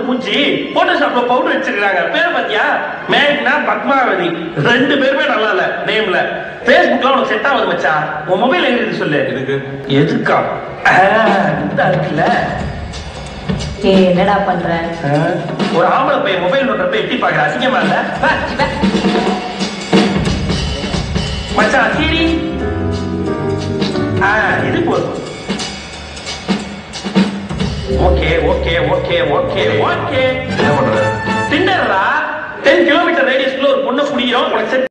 மூஞ்சி போட்டோஷாப்ல பவுடர் வச்சிருக்காங்க பேர் பாத்தியா மேக்னா பத்மாவதி ரெண்டு பேருமே நல்லா இல்ல நேம்ல Facebookல உனக்கு செட் ஆகுது மச்சான் உன் மொபைல் எங்க இருக்கு சொல்லு எதுக்கு எதுக்கா ஆ, இந்த இருக்குல்ல ஏய் என்னடா பண்ற ஆ, ஒரு ஆம்பளை பையன் மொபைல் நோட்டை எட்டி பாக்குற அசிங்கமா இல்ல வா, வா. மச்சான் சீரி ஆ இது போதும் okay okay okay okay okay என்ன பண்ற டிண்டர்ரா டென் கிலோமீட்டர் ரேடியஸ்க்குள்ள ஒரு பொண்ணை குடிக்கிறோம் உனக்கு set